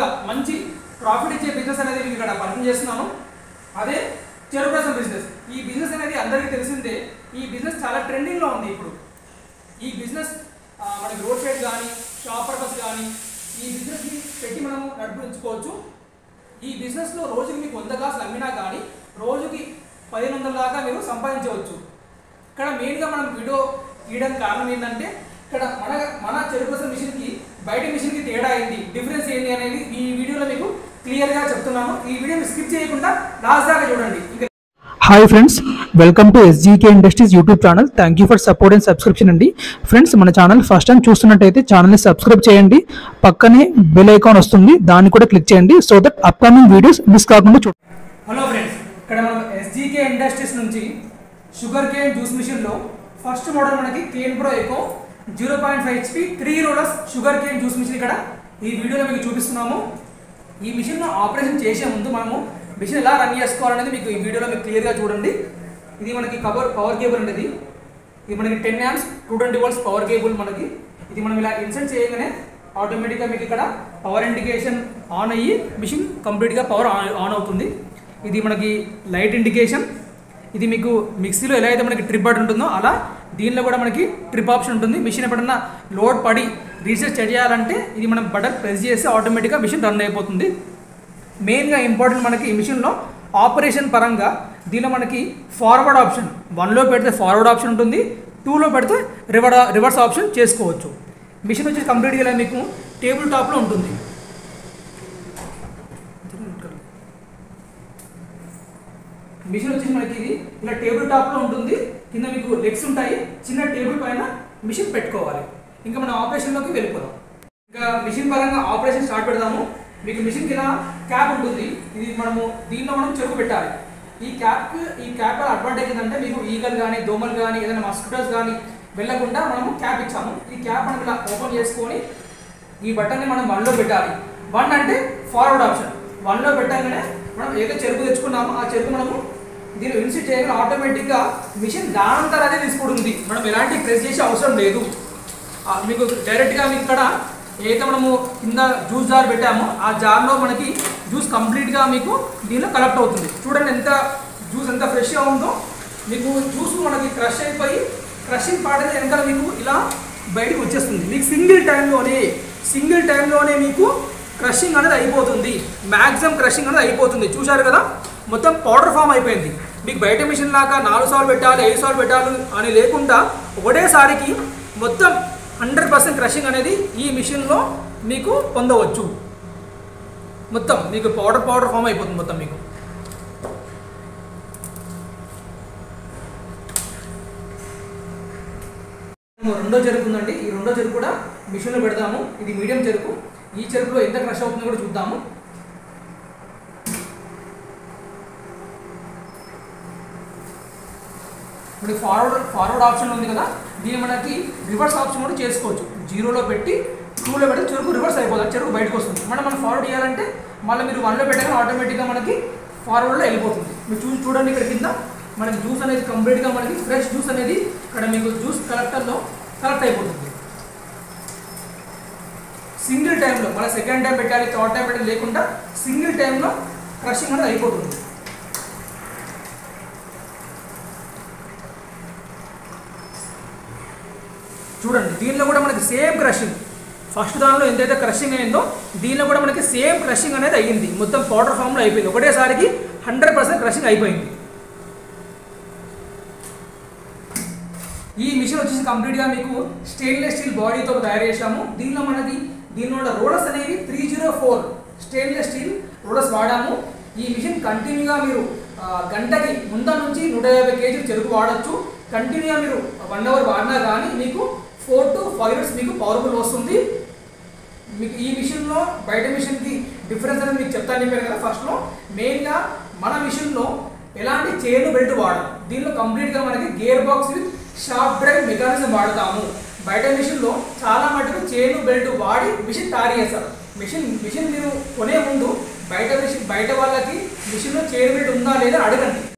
మంచి ప్రాఫిట్ ఇచ్చే బిజినెస్ అనేది మీకు ఇక్కడ పరిచయం చేస్తున్నాను అదే చెరుకు రసం బిజినెస్ ఈ బిజినెస్ అనేది అందరికీ తెలిసిందే ఈ బిజినెస్ చాలా ట్రెండింగ్లో ఉంది ఇప్పుడు ఈ బిజినెస్ ఆ, మనకి రోడ్ సైడ్ కానీ షాప్ పర్పస్ కానీ ఈ బిజినెస్ని పెట్టి మనము నడిపించుకోవచ్చు ఈ బిజినెస్లో రోజుకి మీకు వంద గ్లాసులు అమ్మినా కానీ రోజుకి పదిహేను వందల దాకా మీరు సంపాదించవచ్చు ఇక్కడ మెయిన్గా మనం వీడియో తీయడానికి కారణం ఏంటంటే ఇక్కడ మన మన చెరుకు రసం మిషన్కి బయట మిషన్కి తేడా ఏంటి డిఫరెన్స్ ఏంటి అనేది ఈ వీడియోలో మీకు క్లియర్గా చెప్తున్నాను ఈ వీడియోని స్కిప్ చేయకుండా లాస్ట్ దాకా చూడండి ఇంకా hi friends welcome to SGK industries YouTube channel thank you for support and subscription అండి ఫ్రెండ్స్ మన ఛానల్ ఫస్ట్ టైం చూస్తున్నట్టయితే ఛానల్ని సబ్స్క్రైబ్ చేయండి పక్కనే బెల్ ఐకాన్ వస్తుంది దాన్ని కూడా క్లిక్ చేయండి so that upcoming videos miss కాకుండా చూడండి హలో ఫ్రెండ్స్ ఇక్కడ మనం ఎస్జీకే ఇండస్ట్రీస్ నుంచి షుగర్ కేన్ జ్యూస్ మిషన్లో ఫస్ట్ మోడల్ మనకి cane pro eco zero point five HP three rollers sugar cane juice machine ఇక్కడ ఈ వీడియోలో మీకు చూపిస్తున్నాము ఈ మిషన్ను ఆపరేషన్ చేసే ముందు మనము మిషన్ ఎలా రన్ చేసుకోవాలనేది మీకు ఈ వీడియోలో మీకు క్లియర్గా చూడండి ఇది మనకి కవర్ పవర్ కేబుల్ అనేది ఇది మనకి ten amps two twenty volts power cable మనకి ఇది మనం ఇలా ఇన్సర్ట్ చేయగానే ఆటోమేటిక్గా మీకు ఇక్కడ పవర్ ఇండికేషన్ ఆన్ అయ్యి మిషన్ కంప్లీట్గా పవర్ ఆన్ ఆన్ అవుతుంది ఇది మనకి లైట్ ఇండికేషన్ ఇది మీకు మిక్సీలో ఎలా అయితే మనకి ట్రిప్ బటన్ ఉంటుందో అలా దీనిలో కూడా మనకి ట్రిప్ ఆప్షన్ ఉంటుంది మిషన్ ఎప్పుడన్నా లోడ్ పడి రీసెట్ చేయాలంటే ఇది మనం బటన్ ప్రెస్ చేస్తే ఆటోమేటిక్గా మిషన్ రన్ అయిపోతుంది మెయిన్గా ఇంపార్టెంట్ మనకి ఈ మిషన్లో ఆపరేషన్ పరంగా దీనిలో మనకి ఫార్వర్డ్ ఆప్షన్ వన్లో పెడితే ఫార్వర్డ్ ఆప్షన్ ఉంటుంది టూలో పెడితే రివర్ రివర్స్ ఆప్షన్ చేసుకోవచ్చు మిషన్ వచ్చి కంప్లీట్గా ఇలా మీకు టేబుల్ టాప్లో ఉంటుంది మిషన్ వచ్చేసి మనకి ఇది ఇలా టేబుల్ టాప్లో ఉంటుంది కింద మీకు లెగ్స్ ఉంటాయి చిన్న టేబుల్ పైన మిషన్ పెట్టుకోవాలి ఇంకా మనం ఆపరేషన్లోకి వెళ్ళిపోదాం ఇంకా మిషన్ పరంగా ఆపరేషన్ స్టార్ట్ పెడదాము మీకు మిషన్ కింద క్యాప్ ఉంటుంది ఇది మనము దీనిలో మనం చెరుకు పెట్టాలి ఈ క్యాప్ ఈ క్యాప్ అడ్వాంటేజ్ ఏంటంటే మీకు ఈగలు కానీ దోమలు కానీ ఏదైనా మస్కిటోస్ కానీ వెళ్ళకుండా మనము క్యాప్ ఇచ్చాము ఈ క్యాప్ మనం ఇలా ఓపెన్ చేసుకొని ఈ బటన్ని మనం వన్లో పెట్టాలి వన్ అంటే ఫార్వర్డ్ ఆప్షన్ వన్లో పెట్టగానే మనం ఏదో చెరుకు తెచ్చుకున్నామో ఆ చెరుకు మనము దీన్ని ఇన్సిట్ చేయగానే ఆటోమేటిక్గా మిషన్ దానంతరం అదే తీసుకుంటుంది మనం ఎలాంటి ప్రెస్ చేసే అవసరం లేదు ఆ, మీకు డైరెక్ట్గా మీకు ఇక్కడ ఏదైతే మనము కింద జ్యూస్ జార్ పెట్టామో ఆ జార్లో మనకి జ్యూస్ కంప్లీట్గా మీకు దీనిలో కలెక్ట్ అవుతుంది చూడండి ఎంత జ్యూస్ ఎంత ఫ్రెష్గా ఉందో మీకు జ్యూస్ మనకి క్రష్ అయిపోయి క్రషింగ్ పార్ట్ అనేది వెనకాల మీకు ఇలా బయటకు వచ్చేస్తుంది మీకు సింగిల్ టైంలోనే సింగిల్ టైంలోనే మీకు క్రషింగ్ అనేది అయిపోతుంది మ్యాక్సిమం క్రషింగ్ అనేది అయిపోతుంది చూశారు కదా మొత్తం పౌడర్ ఫామ్ అయిపోయింది మీకు బయట మిషన్ లాగా నాలుగు సార్లు పెట్టాలి ఐదు సార్లు పెట్టాలి అని లేకుండా ఒకటేసారికి మొత్తం హండ్రెడ్ పర్సెంట్ క్రషింగ్ అనేది ఈ మిషన్లో మీకు పొందవచ్చు మొత్తం మీకు పౌడర్ పౌడర్ ఫామ్ అయిపోతుంది మొత్తం మీకు రెండో చెరుకు ఉందండి ఈ రెండో చెరుకు కూడా మిషన్లో పెడతాము ఇది మీడియం చెరుకు ఈ చెరుకులో ఎంత క్రష్ అవుతుందో కూడా చూద్దాము ఇప్పుడు ఫార్వర్డ్ ఫార్వర్డ్ ఆప్షన్ ఉంది కదా దీన్ని మనకి రివర్స్ ఆప్షన్ కూడా చేసుకోవచ్చు జీరోలో పెట్టి టూలో పెడితే చెరుకు రివర్స్ అయిపోతుంది చెరుకు బయటకు వస్తుంది మనం మనం ఫార్వర్డ్ చేయాలంటే మళ్ళీ మీరు వన్లో పెట్టగానే ఆటోమేటిక్గా మనకి ఫార్వర్డ్లో వెళ్ళిపోతుంది మీరు చూసి చూడండి ఇక్కడ కింద మనకి జ్యూస్ అనేది కంప్లీట్గా మనకి ఫ్రెష్ జ్యూస్ అనేది ఇక్కడ మీకు జ్యూస్ కలెక్టర్లో కలెక్ట్ అయిపోతుంది సింగిల్ టైంలో మన సెకండ్ టైం పెట్టాలి థర్డ్ టైం పెట్టాలి లేకుండా సింగిల్ టైంలో క్రషింగ్ అనేది అయిపోతుంది చూడండి దీనిలో కూడా మనకి సేమ్ క్రషింగ్ ఫస్ట్ దానిలో ఎంతైతే క్రషింగ్ అయిందో దీనిలో కూడా మనకి సేమ్ క్రషింగ్ అనేది అయ్యింది మొత్తం పౌడర్ ఫామ్లో అయిపోయింది ఒకటేసారికి హండ్రెడ్ పర్సెంట్ క్రషింగ్ అయిపోయింది ఈ మిషన్ వచ్చేసి కంప్లీట్గా మీకు స్టెయిన్లెస్ స్టీల్ బాడీతో తయారు చేసాము దీనిలో మనకి దీనిలో ఉన్న రోలర్స్ అనేవి three zero four stainless steel rollers వాడాము ఈ మిషన్ కంటిన్యూగా మీరు ఆ, గంటకి ముంద నుంచి నూట యాభై కేజీలు చెరుకు వాడచ్చు కంటిన్యూగా మీరు వన్ అవర్ వాడినా కానీ మీకు ఫోర్ టు ఫైవ్ ఇయర్స్ మీకు పవర్ఫుల్ వస్తుంది మీకు ఈ మిషన్లో బయట మిషన్కి డిఫరెన్స్ అనేది మీకు చెప్తాను చెప్పాను కదా ఫస్ట్లో మెయిన్గా మన మిషన్లో ఎలాంటి చైన్ బెల్ట్ వాడము దీనిలో కంప్లీట్గా మనకి గేర్ బాక్స్ విత్ షార్ప్ డ్రైవ్ మెకానిజం వాడతాము బయట మిషన్లో చాలా మటుకు చైన్ బెల్ట్ వాడి మిషన్ తయారు చేస్తారు మిషన్ మిషన్ మీరు కొనే ముందు బయట మిషన్ బయట వాళ్ళకి మిషన్లో చైన్ బెల్ట్ ఉందా లేదా అడగండి